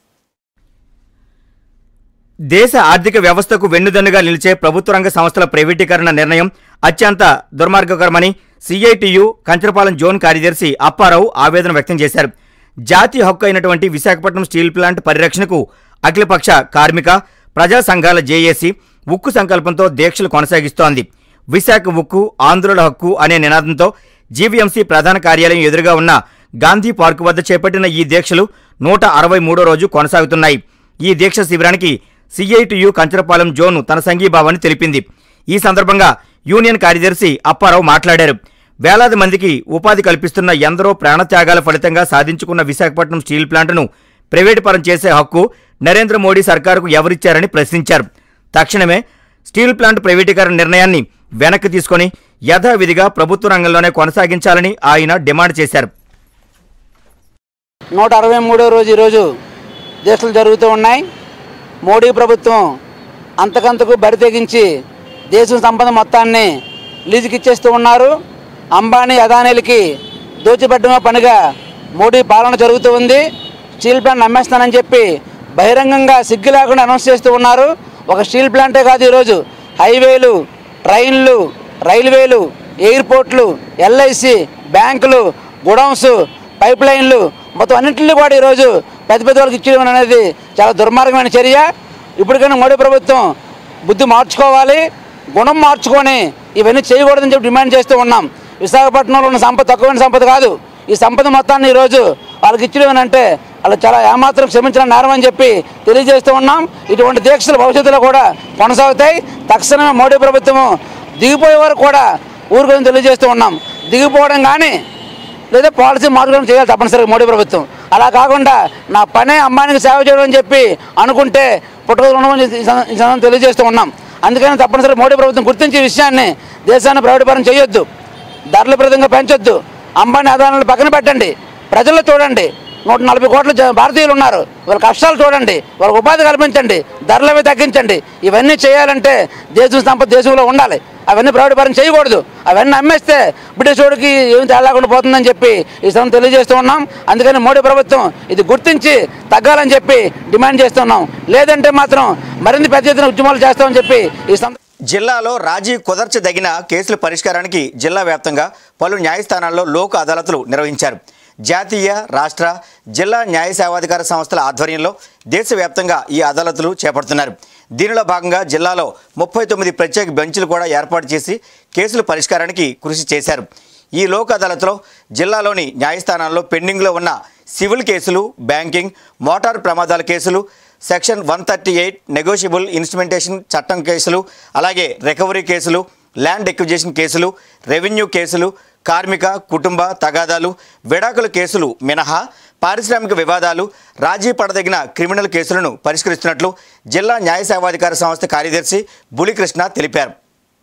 దేశ ఆర్థిక వ్యవస్థకు వెన్నుదన్నుగా నిలిచే ప్రభుత్వ రంగ సంస్థల ప్రైవేటీకరణ నిర్ణయం అత్యంత దుర్మార్గకరమని సిఐటియు కంచరపాలెం జోన్ కార్యదర్శి అప్పారావు ఆవేదన వ్యక్తం చేశారు జాతీయ హక్కు అయినటువంటి విశాఖపట్నం స్టీల్ ప్లాంట్ పరిరక్షణకు అఖిలపక్ష కార్మిక ప్రజా సంఘాల జేఏసీ ఉక్కు సంకల్పంతో దీక్షలు కొనసాగిస్తోంది విశాఖ ఉక్కు ఆంధ్రుల హక్కు అనే నినాదంతో జీవీఎంసీ ప్రధాన కార్యాలయం ఎదురుగా ఉన్న గాంధీ పార్కు వద్ద చేపట్టిన ఈ దీక్షలు నూట అరవై మూడో రోజు కొనసాగుతున్నాయి ఈ దీక్ష శిబిరానికి సిఐటియు కంచరపాలెం జోన్ తన సంఘీభావాన్ని తెలిపింది ఈ సందర్భంగా యూనియన్ కార్యదర్శి అప్పారావు మాట్లాడారు వేలాది మందికి ఉపాధి కల్పిస్తున్న ఎందరో ప్రాణత్యాగాల ఫలితంగా సాధించుకున్న విశాఖపట్నం స్టీల్ ప్లాంట్ను ప్రైవేటు పరం చేసే హక్కు నరేంద్ర మోడీ సర్కారుకు ఎవరిచ్చారని ప్రశ్నించారు తక్షణమే స్టీల్ ప్లాంట్ ప్రైవేటీకరణ నిర్ణయాన్ని వెనక్కి తీసుకొని యథావిధిగా ప్రభుత్వ రంగంలోనే కొనసాగించాలని ఆయన డిమాండ్ చేశారు నూట అరవై మూడో రోజు ఈరోజు దీక్షలు జరుగుతూ ఉన్నాయి మోడీ ప్రభుత్వం అంతకంతకు బరితెగించి దేశం సంపద మొత్తాన్ని లీజుకి ఇచ్చేస్తూ ఉన్నారు అంబానీ అదానీలకి దోచిపెట్టడమే పనిగా మోడీ పాలన జరుగుతూ ఉంది స్టీల్ ప్లాంట్ అమ్మేస్తానని చెప్పి బహిరంగంగా సిగ్గు లేకుండా అనౌన్స్ చేస్తూ ఉన్నారు ఒక స్టీల్ ప్లాంటే కాదు ఈరోజు హైవేలు ట్రైన్లు రైల్వేలు ఎయిర్పోర్ట్లు ఎల్ఐసి బ్యాంకులు గుడౌన్స్ పైప్ లైన్లు మొత్తం అన్నింటినీ కూడా ఈరోజు పెద్ద పెద్ద వాళ్ళకి ఇచ్చేయడం అనేది చాలా దుర్మార్గమైన చర్య ఇప్పటికైనా మోడీ ప్రభుత్వం బుద్ధి మార్చుకోవాలి గుణం మార్చుకొని ఇవన్నీ చేయకూడదని చెప్పి డిమాండ్ చేస్తూ ఉన్నాం విశాఖపట్నంలో ఉన్న సంపద తక్కువైన సంపద కాదు ఈ సంపద మొత్తాన్ని ఈరోజు వాళ్ళకి ఇచ్చడం అంటే వాళ్ళు చాలా ఏమాత్రం క్షమించిన నేరం అని చెప్పి తెలియజేస్తూ ఉన్నాం ఇటువంటి దీక్షలు భవిష్యత్తులో కూడా కొనసాగుతాయి తక్షణమే మోడీ ప్రభుత్వము దిగిపోయే వరకు కూడా ఊరుకొని తెలియజేస్తూ ఉన్నాం దిగిపోవడం కానీ లేదా పాలసీ మార్పులను చేయాలి తప్పనిసరిగా మోడీ ప్రభుత్వం అలా కాకుండా నా పనే అమ్మాయికి సేవ చేయడం అని చెప్పి అనుకుంటే పుట్టుకలు ఉండమని ఈ సంద- ఈ సందర్భంగా తెలియజేస్తూ ఉన్నాం అందుకని తప్పనిసరిగా మోడీ ప్రభుత్వం గుర్తించే విషయాన్ని దేశాన్ని ప్రైవేటీకరణ చేయొద్దు ధరల విధంగా పెంచొద్దు అంబానీ ఆదాయాలను పక్కన పెట్టండి ప్రజల్లో చూడండి నూట నలభై కోట్ల జ- భారతీయులు ఉన్నారు వాళ్ళ కష్టాలు చూడండి వాళ్ళకి ఉపాధి కల్పించండి ధరలు అవి తగ్గించండి ఇవన్నీ చేయాలంటే దేశం సంపద దేశంలో ఉండాలి అవన్నీ ప్రైవేటీకరణ చేయకూడదు అవన్నీ అమ్మేస్తే బ్రిటిష్ వాడికి ఏం తేలాకుండా పోతుందని చెప్పి ఈ సమయం తెలియజేస్తూ ఉన్నాం అందుకని మోడీ ప్రభుత్వం ఇది గుర్తించి తగ్గాలని చెప్పి డిమాండ్ చేస్తున్నాం లేదంటే మాత్రం మరింత పెద్ద ఎత్తున ఉద్యమాలు చేస్తామని చెప్పి ఈ సంద జిల్లాలో రాజీ కుదర్చదగిన కేసుల పరిష్కారానికి జిల్లా వ్యాప్తంగా పలు న్యాయస్థానాల్లో లోక్ అదాలతులు నిర్వహించారు జాతీయ రాష్ట్ర జిల్లా న్యాయ సేవాధికార సంస్థల ఆధ్వర్యంలో దేశవ్యాప్తంగా ఈ అదాలతులు చేపడుతున్నారు దీనిలో భాగంగా జిల్లాలో ముప్పై తొమ్మిది ప్రత్యేక బెంచ్లు కూడా ఏర్పాటు చేసి కేసుల పరిష్కారానికి కృషి చేశారు ఈ లోక్ అదాలత్లో జిల్లాలోని న్యాయస్థానాల్లో పెండింగ్లో ఉన్న సివిల్ కేసులు బ్యాంకింగ్ మోటార్ ప్రమాదాల కేసులు section one thirty eight negotiable instrumentation చట్టం కేసులు అలాగే రికవరీ కేసులు ల్యాండ్ ఎక్విజేషన్ కేసులు రెవెన్యూ కేసులు కార్మిక కుటుంబ తగాదాలు విడాకుల కేసులు మినహా పారిశ్రామిక వివాదాలు రాజీ పడదగిన క్రిమినల్ కేసులను పరిష్కరిస్తున్నట్లు జిల్లా న్యాయ సేవాధికార సంస్థ కార్యదర్శి బులికృష్ణ తెలిపారు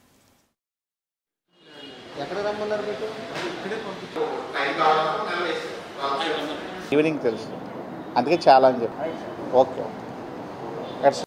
ఈవినింగ్ తెలుసు అందుకే చాలా అని చెప్పి ఓకే That's-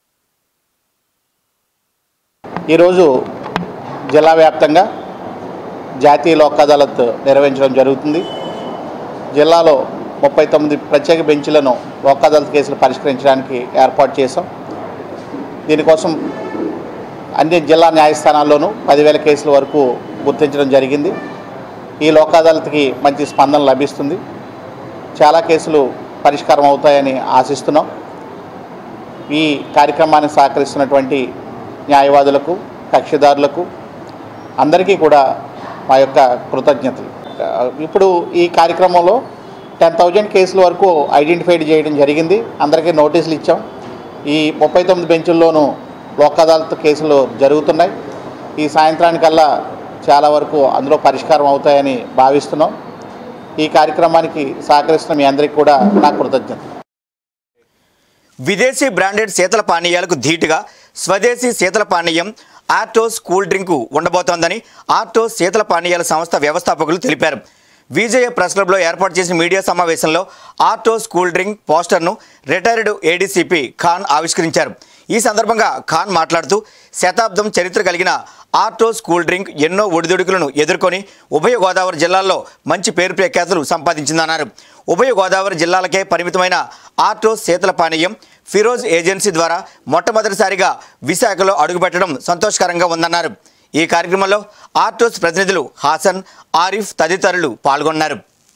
ఈరోజు జిల్లా వ్యాప్తంగా జాతీయ లోక్ అదాలత్ నిర్వహించడం జరుగుతుంది జిల్లాలో ముప్పై తొమ్మిది ప్రత్యేక బెంచ్లను లోక్ అదాలత్ కేసులు పరిష్కరించడానికి ఏర్పాటు చేశాం దీనికోసం అన్ని జిల్లా న్యాయస్థానాల్లోనూ పదివేల కేసుల వరకు గుర్తించడం జరిగింది ఈ లోక్ అదాలత్కి మంచి స్పందన లభిస్తుంది చాలా కేసులు పరిష్కారం అవుతాయని ఆశిస్తున్నాం ఈ కార్యక్రమాన్ని సహకరిస్తున్నటువంటి న్యాయవాదులకు కక్షిదారులకు అందరికీ కూడా మా యొక్క కృతజ్ఞతలు ఆ, ఇప్పుడు ఈ కార్యక్రమంలో టెన్ థౌజండ్ కేసుల వరకు ఐడెంటిఫైడ్ చేయడం జరిగింది అందరికీ నోటీసులు ఇచ్చాం ఈ ముప్పై తొమ్మిది బెంచుల్లోనూ లోక్ అదాలత్ కేసులు జరుగుతున్నాయి ఈ సాయంత్రానికల్లా చాలా వరకు అందులో పరిష్కారం అవుతాయని భావిస్తున్నాం ఈ కార్యక్రమానికి సహకరిస్తున్న మీ అందరికీ కూడా నా కృతజ్ఞత విదేశీ బ్రాండెడ్ శీతల పానీయాలకు ధీటుగా స్వదేశీ శీతల పానీయం ఆర్టోస్ కూల్ డ్రింకు ఉండబోతోందని ఆర్టోస్ శీతల పానీయాల సంస్థ వ్యవస్థాపకులు తెలిపారు విజయ ప్రెస్ క్లబ్లో ఏర్పాటు చేసిన మీడియా సమావేశంలో ఆర్టోస్ కూల్ డ్రింక్ పోస్టర్ను రిటైర్డ్ ఏడీసీపీ ఖాన్ ఆవిష్కరించారు ఈ సందర్భంగా ఖాన్ మాట్లాడుతూ శతాబ్దం చరిత్ర కలిగిన ఆర్టోస్ కూల్ డ్రింక్ ఎన్నో ఒడిదుడుకులను ఎదుర్కొని ఉభయ గోదావరి జిల్లాల్లో మంచి పేరు ప్రఖ్యాతులు సంపాదించిందన్నారు ఉభయ గోదావరి జిల్లాలకే పరిమితమైన ఆర్టోస్ శీతల పానీయం ఫిరోజ్ ఏజెన్సీ ద్వారా మొట్టమొదటిసారిగా విశాఖలో అడుగుపెట్టడం సంతోషకరంగా ఉందన్నారు ఈ కార్యక్రమంలో ఆర్టోస్ ప్రతినిధులు హాసన్ ఆరిఫ్ తదితరులు పాల్గొన్నారు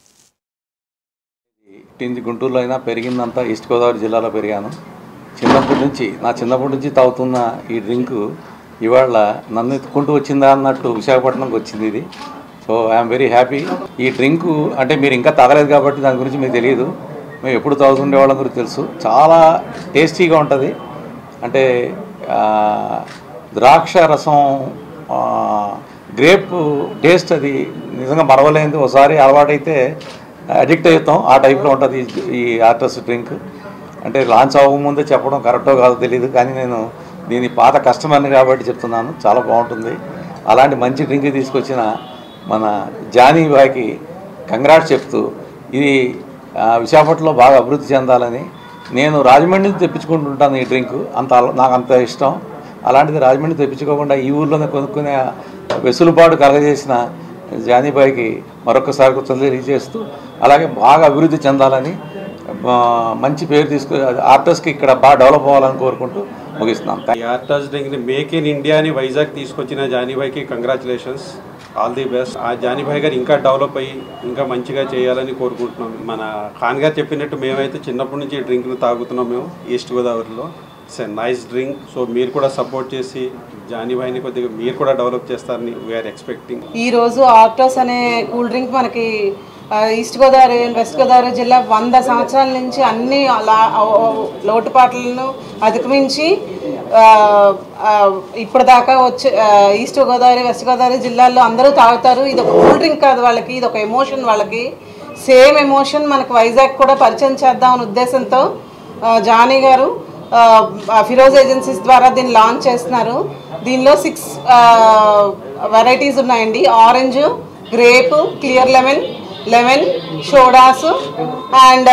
పుట్టింది గుంటూరులో అయినా పెరిగిందంతా ఈస్ట్ గోదావరి జిల్లాలో పెరిగాను చిన్నప్పటి నుంచి నా చిన్నప్పటి నుంచి తాగుతున్న ఈ డ్రింకు ఇవాళ నన్ను ఎత్తుకుంటూ వచ్చిందా అన్నట్టు విశాఖపట్నంకి వచ్చింది ఇది సో ఐఎమ్ వెరీ హ్యాపీ ఈ డ్రింకు అంటే మీరు ఇంకా తాగలేదు కాబట్టి దాని గురించి మీకు తెలియదు మేము ఎప్పుడు తాగుతుండే వాళ్ళం గురించి తెలుసు చాలా టేస్టీగా ఉంటుంది అంటే ఆ, ద్రాక్ష రసం ఆ, గ్రేప్ టేస్ట్ అది నిజంగా మరవలేనిది ఒకసారి అలవాటైతే అడిక్ట్ అవుతాం ఆ టైప్లో ఉంటుంది ఈ- ఈ ఆర్టస్ డ్రింక్ అంటే లాంచ్ అవ్వకముందే చెప్పడం కరెక్టో కాదో తెలియదు కానీ నేను దీని పాత కస్టమర్ని కాబట్టి చెప్తున్నాను చాలా బాగుంటుంది అలాంటి మంచి డ్రింక్ తీసుకొచ్చిన మన జానీ బాయ్కి కంగ్రాట్స్ చెప్తూ ఇది ఆ, విశాఖపట్నంలో బాగా అభివృద్ధి చెందాలని నేను రాజమండ్రి నుంచి తెప్పించుకుంటుంటాను ఈ డ్రింక్ అంత అల- నాకు అంత ఇష్టం అలాంటిది రాజమండ్రి తెప్పించుకోకుండా ఈ ఊర్లోనే కొనుక్కునే వెసులుబాటు కలగజేసిన జానీబాయికి మరొకసారి కృతజ్ఞతలు తెలియజేస్తూ అలాగే బాగా అభివృద్ధి చెందాలని ఆ, మంచి పేరు తీసుకు ఆర్టిస్ట్కి ఇక్కడ బాగా డెవలప్ అవ్వాలని కోరుకుంటూ ముగిస్తున్నాం ఈ ఆర్టాస్ డ్రింక్ని మేక్ ఇన్ ఇండియా అని వైజాగ్ తీసుకొచ్చిన జానీభాయ్కి కంగ్రాచులేషన్స్ ఆల్ ది బెస్ట్ ఆ జానీభాయ్ గారు ఇంకా డెవలప్ అయ్యి ఇంకా మంచిగా చేయాలని కోరుకుంటున్నాం మన ఖాన్ గారు చెప్పినట్టు మేమైతే చిన్నప్పటి నుంచి ఈ డ్రింక్ను తాగుతున్నాం మేము ఈస్ట్ గోదావరిలో it's a nice drink so మీరు కూడా సపోర్ట్ చేసి జానీభాయ్ని కొద్దిగా మీరు కూడా డెవలప్ చేస్తారని వీఆర్ ఎక్స్పెక్టింగ్ ఈ రోజు ఆక్టోస్ అనే కూల్ డ్రింక్ మనకి ఆ, ఈస్ట్ గోదావరి వెస్ట్ గోదావరి జిల్లా వంద సంవత్సరాల నుంచి అన్ని అలా లోటుపాట్లను అధిగమించి ఆ, ఆ, ఇప్పటిదాకా వచ్చి ఆ, ఈస్ట్ గోదావరి వెస్ట్ గోదావరి జిల్లాల్లో అందరూ తాగుతారు ఇది ఒక కూల్ డ్రింక్ కాదు వాళ్ళకి ఇది ఒక ఎమోషన్ వాళ్ళకి సేమ్ ఎమోషన్ మనకు వైజాగ్ కూడా పరిచయం చేద్దాం అనే ఉద్దేశంతో ఆ, జానీ గారు ఆ, ఆ, ఫిరోజ్ ఏజెన్సీస్ ద్వారా దీన్ని లాంచ్ చేస్తున్నారు దీనిలో సిక్స్ వెరైటీస్ ఉన్నాయండి orange grape clear lemon lemon sodas and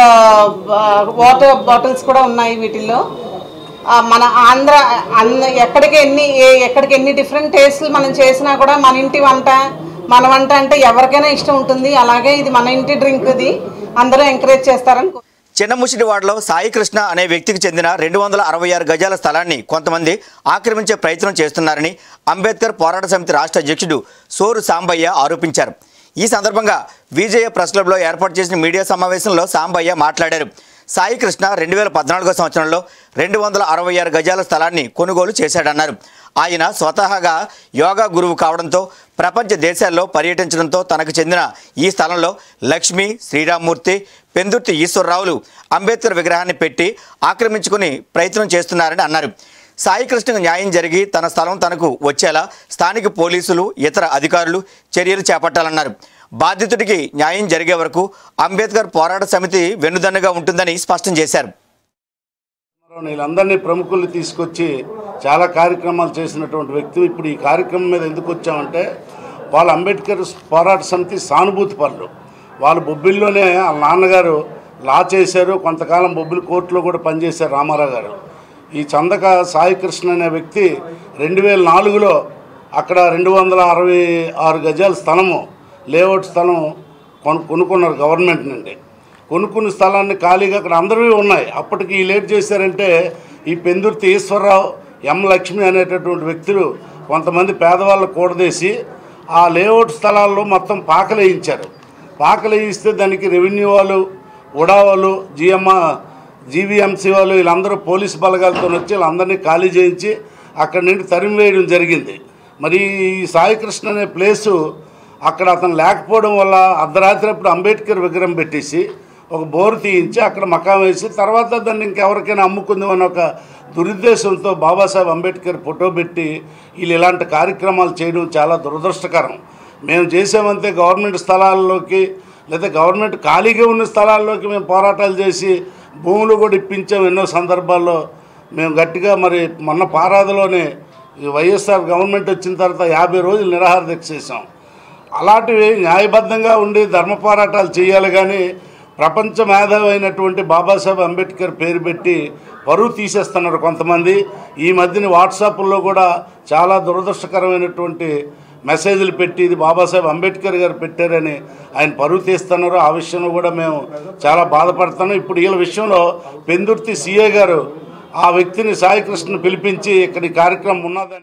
water bottles కూడా ఉన్నాయి వీటిల్లో ఆ, మన ఆంధ్ర అన్న ఎక్కడికి ఎన్ని ఏ- ఎక్కడికి ఎన్ని డిఫరెంట్ టేస్ట్లు మనం చేసినా కూడా మన ఇంటి వంట మన వంట అంటే ఎవరికైనా ఇష్టం ఉంటుంది అలాగే ఇది మన ఇంటి డ్రింక్ ఇది అందరూ ఎంకరేజ్ చేస్తారని కో- చిన్నముషిడివాడలో సాయి కృష్ణ అనే వ్యక్తికి చెందిన రెండు వందల అరవై ఆరు గజాల స్థలాన్ని కొంతమంది ఆక్రమించే ప్రయత్నం చేస్తున్నారని అంబేద్కర్ పోరాట సమితి రాష్ట్ర అధ్యక్షుడు సోరు సాంబయ్య ఆరోపించారు ఈ సందర్భంగా విజయ ప్రెస్ క్లబ్లో ఏర్పాటు చేసిన మీడియా సమావేశంలో సాంబయ్య మాట్లాడారు సాయి కృష్ణ రెండు వేల పద్నాలుగో సంవత్సరంలో రెండు వందల అరవై ఆరు గజాల స్థలాన్ని కొనుగోలు చేశాడన్నారు ఆయన స్వతహాగా యోగా గురువు కావడంతో ప్రపంచ దేశాల్లో పర్యటించడంతో తనకు చెందిన ఈ స్థలంలో లక్ష్మి శ్రీరామ్మూర్తి పెందుర్తి ఈశ్వరరావులు అంబేద్కర్ విగ్రహాన్ని పెట్టి ఆక్రమించుకుని ప్రయత్నం చేస్తున్నారని అన్నారు సాయి కృష్ణకు న్యాయం జరిగి తన స్థలం తనకు వచ్చేలా స్థానిక పోలీసులు ఇతర అధికారులు చర్యలు చేపట్టాలన్నారు బాధితుడికి న్యాయం జరిగే వరకు అంబేద్కర్ పోరాట సమితి వెన్నుదన్నుగా ఉంటుందని స్పష్టం చేశారు వీళ్ళందరినీ ప్రముఖుల్ని తీసుకొచ్చి చాలా కార్యక్రమాలు చేసినటువంటి వ్యక్తి ఇప్పుడు ఈ కార్యక్రమం మీద ఎందుకు వచ్చామంటే వాళ్ళ అంబేద్కర్ పోరాట సమితి సానుభూతి పనులు వాళ్ళు బొబ్బిల్లోనే వాళ్ళ నాన్నగారు లా చేశారు కొంతకాలం బొబ్బిలి కోర్టులో కూడా పనిచేశారు రామారావు గారు ఈ చందక సాయి కృష్ణ అనే వ్యక్తి రెండు వేల నాలుగులో అక్కడ రెండు వందల అరవై ఆరు గజాల స్థలము లేఅవుట్ స్థలం కొను కొనుక్కున్నారు గవర్నమెంట్ నుండి కొనుక్కున్న స్థలాన్ని ఖాళీగా అక్కడ అందరివి ఉన్నాయి అప్పటికి ఈ లేట్ చేశారంటే ఈ పెందుర్తి ఈశ్వరరావు ఎం లక్ష్మి అనేటటువంటి వ్యక్తులు కొంతమంది పేదవాళ్ళు కూడదేసి ఆ లేఅవుట్ స్థలాల్లో మొత్తం పాకలు వేయించారు పాకలు వేయిస్తే దానికి రెవెన్యూ వాళ్ళు ఉడా వాళ్ళు జిఎంఆ జీవీఎంసీ వాళ్ళు వీళ్ళందరూ పోలీసు బలగాలతో వచ్చి వీళ్ళందరినీ ఖాళీ చేయించి అక్కడి నుండి తరిమి వేయడం జరిగింది మరి ఈ సాయికృష్ణ అనే ప్లేసు అక్కడ అతను లేకపోవడం వల్ల అర్ధరాత్రి అప్పుడు అంబేద్కర్ విగ్రహం పెట్టేసి ఒక బోరు తీయించి అక్కడ మకాం వేసి తర్వాత దాన్ని ఇంకెవరికైనా అమ్ముకుందాం అని ఒక దురుద్దేశంతో బాబాసాహెబ్ అంబేద్కర్ ఫోటో పెట్టి వీళ్ళు ఇలాంటి కార్యక్రమాలు చేయడం చాలా దురదృష్టకరం మేము చేసామంతే గవర్నమెంట్ స్థలాల్లోకి లేదా గవర్నమెంట్ ఖాళీగా ఉన్న స్థలాల్లోకి మేము పోరాటాలు చేసి భూములు కూడా ఇప్పించాం ఎన్నో సందర్భాల్లో మేము గట్టిగా మరి మొన్న పారాదలోనే ఈ వైఎస్ఆర్ గవర్నమెంట్ వచ్చిన తర్వాత యాభై రోజులు నిరాహార దీక్ష చేసాం అలాంటివి న్యాయబద్ధంగా ఉండి ధర్మ పోరాటాలు చేయాలి కానీ ప్రపంచ మేధావి అయినటువంటి బాబాసాహెబ్ అంబేద్కర్ పేరు పెట్టి పరువు తీసేస్తున్నారు కొంతమంది ఈ మధ్యన వాట్సాప్లో కూడా చాలా దురదృష్టకరమైనటువంటి మెసేజ్లు పెట్టి ఇది బాబాసాహెబ్ అంబేద్కర్ గారు పెట్టారని ఆయన పరువు తీస్తున్నారు ఆ విషయంలో కూడా మేము చాలా బాధపడుతున్నాం ఇప్పుడు వీళ్ళ విషయంలో పెందుర్తి సీఏ గారు ఆ వ్యక్తిని సాయికృష్ణ పిలిపించి ఇక్కడ ఈ కార్యక్రమం ఉన్నదని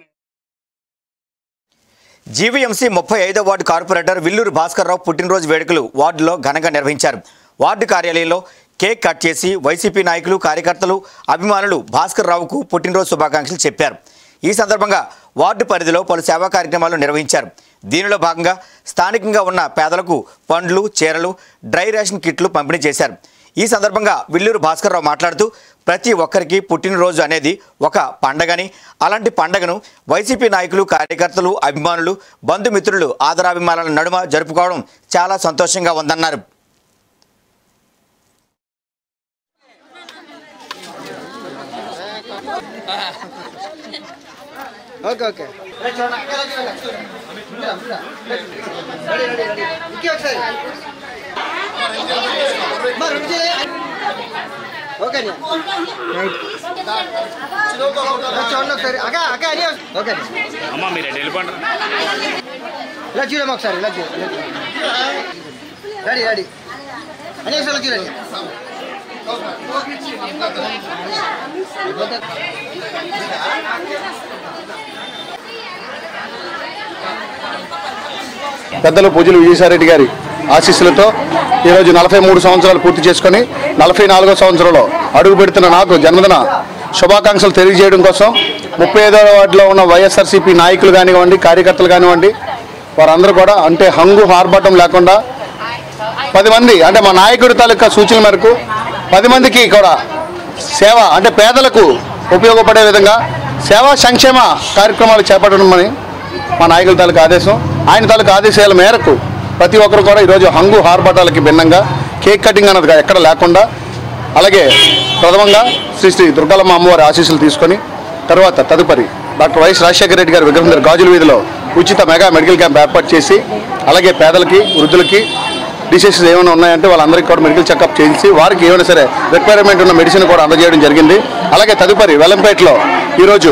జీవీఎంసీ ముప్పై ఐదో వార్డు కార్పొరేటర్ విల్లూరు భాస్కర్రావు పుట్టినరోజు వేడుకలు వార్డులో ఘనంగా నిర్వహించారు వార్డు కార్యాలయంలో కేక్ కట్ చేసి వైసీపీ నాయకులు కార్యకర్తలు అభిమానులు భాస్కర్ రావుకు పుట్టినరోజు శుభాకాంక్షలు చెప్పారు ఈ సందర్భంగా వార్డు పరిధిలో పలు సేవా కార్యక్రమాలు నిర్వహించారు దీనిలో భాగంగా స్థానికంగా ఉన్న పేదలకు పండ్లు చీరలు డ్రై రేషన్ కిట్లు పంపిణీ చేశారు ఈ సందర్భంగా విల్లూరు భాస్కర్రావు మాట్లాడుతూ ప్రతి ఒక్కరికి పుట్టినరోజు అనేది ఒక పండగని అలాంటి పండగను వైసీపీ నాయకులు కార్యకర్తలు అభిమానులు బంధుమిత్రులు ఆదరాభిమానాల నడుమ జరుపుకోవడం చాలా సంతోషంగా ఉందన్నారు ఓకే ఓకే ఓకే చూడండి ఒకసారి అక్క అక్క అని ఓకే అమ్మ మీరు వెళ్ళిపోండి ఇలా చూడమ్మా ఒకసారి ఇలా చూడ రెడీ రెడీ అనేసి ఇలా చూడండి పెద్దలు పూజలు విజయసాయిరెడ్డి గారి ఆశీస్సులతో ఈరోజు నలభై మూడు సంవత్సరాలు పూర్తి చేసుకొని నలభై నాలుగో సంవత్సరంలో అడుగు పెడుతున్న నాకు జన్మదిన శుభాకాంక్షలు తెలియజేయడం కోసం ముప్పై ఐదవ వార్డులో ఉన్న వైఎస్ఆర్సీపీ నాయకులు కానివ్వండి కార్యకర్తలు కానివ్వండి వారందరూ కూడా అంటే హంగు ఆర్భాటం లేకుండా పది మంది అంటే మా నాయకుడి తాలూకా సూచనల మేరకు పది మందికి కూడా సేవ అంటే పేదలకు ఉపయోగపడే విధంగా సేవా సంక్షేమ కార్యక్రమాలు చేపట్టడమని మా నాయకుల తాలూకా ఆదేశం ఆయన తాలూకా ఆదేశాల మేరకు ప్రతి ఒక్కరు కూడా ఈరోజు హంగు హార్బాటాలకి భిన్నంగా కేక్ కటింగ్ అన్నది ఎక్కడ లేకుండా అలాగే ప్రథమంగా శ్రీ శ్రీ దుర్గాలమ్మ అమ్మవారి ఆశీస్సులు తీసుకొని తర్వాత తదుపరి డాక్టర్ వైఎస్ రాజశేఖర రెడ్డి గారి విగ్రహం దగ్గర గాజుల వీధిలో ఉచిత మెగా మెడికల్ క్యాంప్ ఏర్పాటు చేసి అలాగే పేదలకి వృద్ధులకి డిసీజెస్ ఏమైనా ఉన్నాయంటే వాళ్ళందరికీ కూడా మెడికల్ చెకప్ చేయించి వారికి ఏమైనా సరే రిక్వైర్మెంట్ ఉన్న మెడిసిన్ కూడా అందజేయడం జరిగింది అలాగే తదుపరి వెల్లంపేటలో ఈరోజు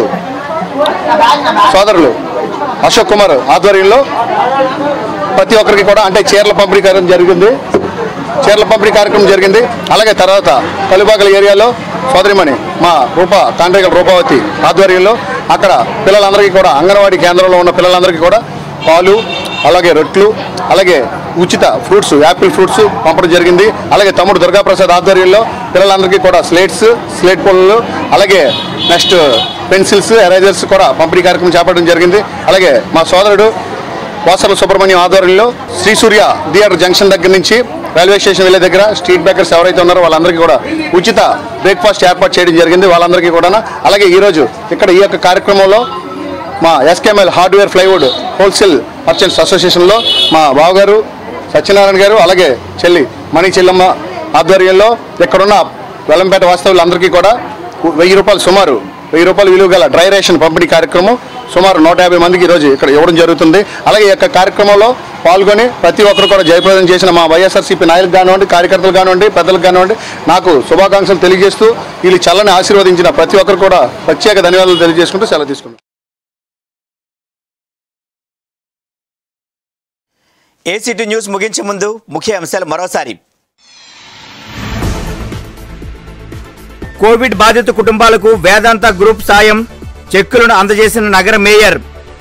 సోదరులు అశోక్ కుమార్ ఆధ్వర్యంలో ప్రతి ఒక్కరికి కూడా అంటే చీరల పంపిణీ కార్యక్రమం జరిగింది చీరల పంపిణీ కార్యక్రమం జరిగింది అలాగే తర్వాత కలుబాకల ఏరియాలో సోదరిమణి మా రూప తాండ్రికల రూపావతి ఆధ్వర్యంలో అక్కడ పిల్లలందరికీ కూడా అంగన్వాడీ కేంద్రంలో ఉన్న పిల్లలందరికీ కూడా పాలు అలాగే రొట్లు అలాగే ఉచిత ఫ్రూట్స్ యాపిల్ ఫ్రూట్స్ పంపడం జరిగింది అలాగే తమ్ముడు దుర్గాప్రసాద్ ఆధ్వర్యంలో పిల్లలందరికీ కూడా స్లేట్స్ స్లేట్ పొలలు అలాగే నెక్స్ట్ పెన్సిల్స్ ఎరేజర్స్ కూడా పంపిణీ కార్యక్రమం చేపట్టడం జరిగింది అలాగే మా సోదరుడు వాసర్ల సుబ్రహ్మణ్యం ఆధ్వర్యంలో శ్రీ సూర్య థియేటర్ జంక్షన్ దగ్గర నుంచి రైల్వే స్టేషన్ వెళ్ళే దగ్గర స్ట్రీట్ బేకర్స్ ఎవరైతే ఉన్నారో వాళ్ళందరికీ కూడా ఉచిత బ్రేక్ఫాస్ట్ ఏర్పాటు చేయడం జరిగింది వాళ్ళందరికీ కూడా అలాగే ఈరోజు ఇక్కడ ఈ యొక్క కార్యక్రమంలో మా SKML hardware plywood wholesale merchants అసోసియేషన్లో మా బావగారు సత్యనారాయణ గారు అలాగే చెల్లి మణి చెల్లమ్మ ఆధ్వర్యంలో ఇక్కడున్న వెల్లంపేట వాస్తవులందరికీ కూడా వెయ్యి రూపాయలు సుమారు వెయ్యి రూపాయలు విలువ గల డ్రై రేషన్ పంపిణీ కార్యక్రమం సుమారు నూట యాభై మందికి ఈరోజు ఇక్కడ ఇవ్వడం జరుగుతుంది అలాగే ఈ యొక్క కార్యక్రమంలో పాల్గొని ప్రతి ఒక్కరు కూడా జయప్రదం చేసిన మా వైఎస్ఆర్సీపీ నాయకులు కానివ్వండి కార్యకర్తలు కానివ్వండి పెద్దలకు కానివ్వండి నాకు శుభాకాంక్షలు తెలియజేస్తూ వీళ్ళు చల్లని ఆశీర్వదించిన ప్రతి ఒక్కరు కూడా ప్రత్యేక ధన్యవాదాలు తెలియజేసుకుంటూ సెలవు తీసుకుంటాం ఏసీటీ న్యూస్ ముగించే ముందు ముఖ్య అంశాలు మరోసారి కోవిడ్ బాధిత కుటుంబాలకు వేదాంత గ్రూప్ సాయం చెక్కులను అందజేసిన నగర మేయర్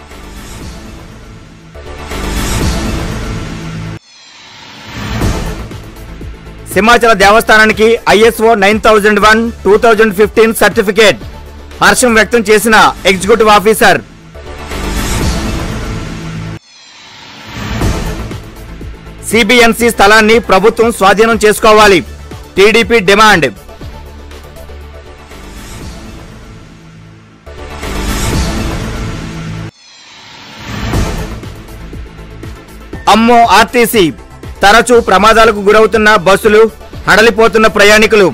సింహాచల దేవస్థానానికి ISO nine thousand one two thousand fifteen certificate హర్షం వ్యక్తం చేసిన ఎగ్జిక్యూటివ్ ఆఫీసర్ సిబిఎన్సి స్థలాన్ని ప్రభుత్వం స్వాధీనం చేసుకోవాలి టీడీపీ డిమాండ్ అమ్మో ఆర్టీసీ తరచూ ప్రమాదాలకు గురవుతున్న బస్సులు హడలిపోతున్న ప్రయాణికులు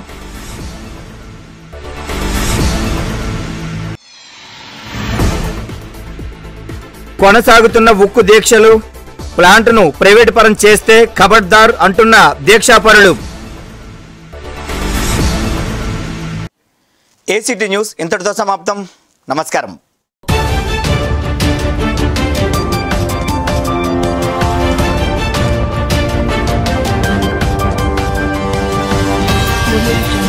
కొనసాగుతున్న ఉక్కు దీక్షలు ప్లాంట్ను ప్రైవేటు పరం చేస్తే ఖబర్దార్ అంటున్న దీక్షాపరులు ఏసీటీ న్యూస్ ఇంతటితో సమాప్తం నమస్కారం audio jungle.